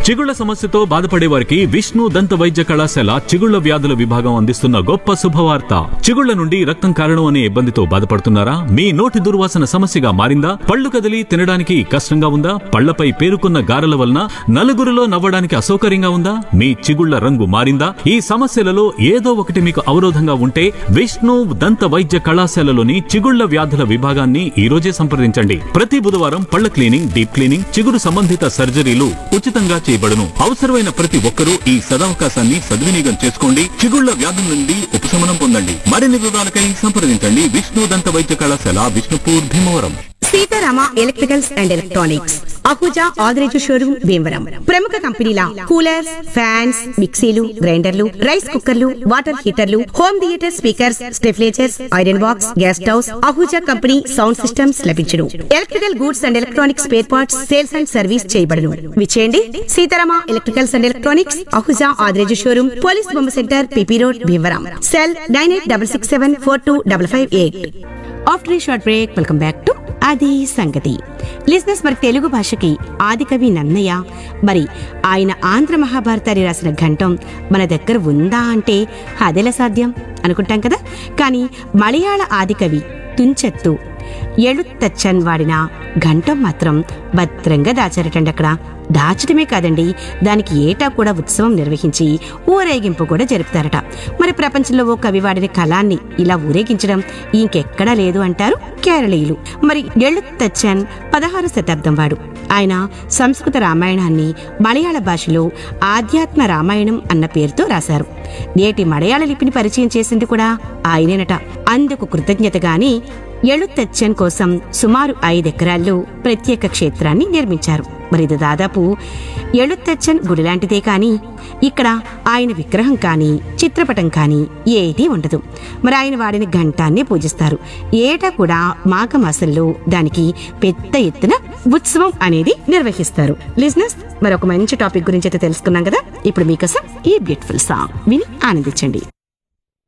చిగుళ్ల సమస్యతో బాధపడే వారికి విష్ణు దంత వైద్య కళాశాల చిగుళ్ల వ్యాధుల విభాగం అందిస్తున్న గొప్ప శుభవార్త చిగుళ్ల నుండి రక్తం కారణం అనే ఇబ్బందితో బాధపడుతున్నారా మీ నోటి దుర్వాసన సమస్యగా మారిందా పళ్ళు కదిలి తినడానికి కష్టంగా ఉందా పళ్లపై పేరుకున్న గారెల వలన నలుగురిలో నవ్వడానికి అసౌకర్యంగా ఉందా మీ చిగుళ్ల రంగు మారిందా ఈ సమస్యలలో ఏదో ఒకటి మీకు అవరోధంగా ఉంటే విష్ణు దంత వైద్య కళాశాలలోని చిగుళ్ల వ్యాధుల విభాగాన్ని ఈ రోజే సంప్రదించండి ప్రతి బుధవారం పళ్ల క్లీనింగ్ డీప్ క్లీనింగ్ చిగురు సంబంధిత సర్జరీలు ఉచితంగా చేయబడును అవసరమైన ప్రతి ఒక్కరూ ఈ సదవకాశాన్ని సద్వినియోగం చేసుకోండి చిగుళ్ల వ్యాధుల నుండి ఉపశమనం పొందండి మరిన్ని వివరాలకై సంప్రదించండి విష్ణు దంత వైద్య కళాశాల Vishnupur Bhimavaram Seetharama electricals and electronics Ahuja Adireju showroom Bhimavaram ప్రముఖ కంపెనీల కూలర్స్ ఫ్యాన్స్ మిక్సీలు గ్రైండర్లు రైస్ కుక్కర్లు వాటర్ హీటర్లు హోమ్ థియేటర్ స్పీకర్స్ స్టెఫ్లేచర్స్ iron box gas stoves Ahuja company sound systems లభించును electrical goods and electronics spare parts sales and service చేయబడును విచేయండి Seetharama electricals and electronics Ahuja Adireju showroom police బొమ్మ centre PP road Bhimavaram cell nine eight double six seven four two double five eight after a short break welcome back to అది సంగతి లిజినెస్ మరి తెలుగు భాషకి ఆదికవి నన్నయ్య మరి ఆయన ఆంధ్ర మహాభారతాన్ని రాసిన ఘంటం మన దగ్గర ఉందా అంటే అదెలా సాధ్యం అనుకుంటాం కదా కానీ మలయాళ ఆదికవి తుంచెత్తు ఎళుత్తచ్చన్ వాడిన ఘంటం మాత్రం భద్రంగా దాచారటండి అక్కడ దాచడమే కాదండి దానికి ఏటా కూడా ఉత్సవం నిర్వహించి ఊరేగింపు కూడా జరుపుతారట మరి ప్రపంచంలో ఓ కవి వాడిన కళాన్ని ఇలా ఊరేగించడం ఇంకెక్కడా లేదు అంటారు కేరళీయులు మరి ఎళుత్తచ్చన్ పదహారు శతాబ్దం వాడు ఆయన సంస్కృత రామాయణాన్ని మలయాళ భాషలో ఆధ్యాత్మ రామాయణం అన్న పేరుతో రాశారు నేటి మలయాళ లిపిని పరిచయం చేసింది కూడా ఆయనేనట అందుకు కృతజ్ఞతగాని ఎళుత్తచ్చన్ కోసం సుమారు ఐదెకరాల్లో ప్రత్యేక క్షేత్రాన్ని నిర్మించారు మరి ఇది దాదాపు ఎళుత్తచ్చన్ గుడి లాంటిదే కానీ ఇక్కడ ఆయన విగ్రహం కానీ చిత్రపటం కానీ ఏదీ ఉండదు మరి ఆయన వాడిన ఘంటాన్ని పూజిస్తారు ఏటా కూడా మాఘమాసంలో దానికి పెద్ద ఎత్తున ఉత్సవం అనేది నిర్వహిస్తారు లిజినెస్ మరి ఒక మంచి టాపిక్ గురించి అయితే తెలుసుకున్నాం కదా ఇప్పుడు మీకోసం ఈ బ్యూటిఫుల్ సాంగ్ విని ఆనందించండి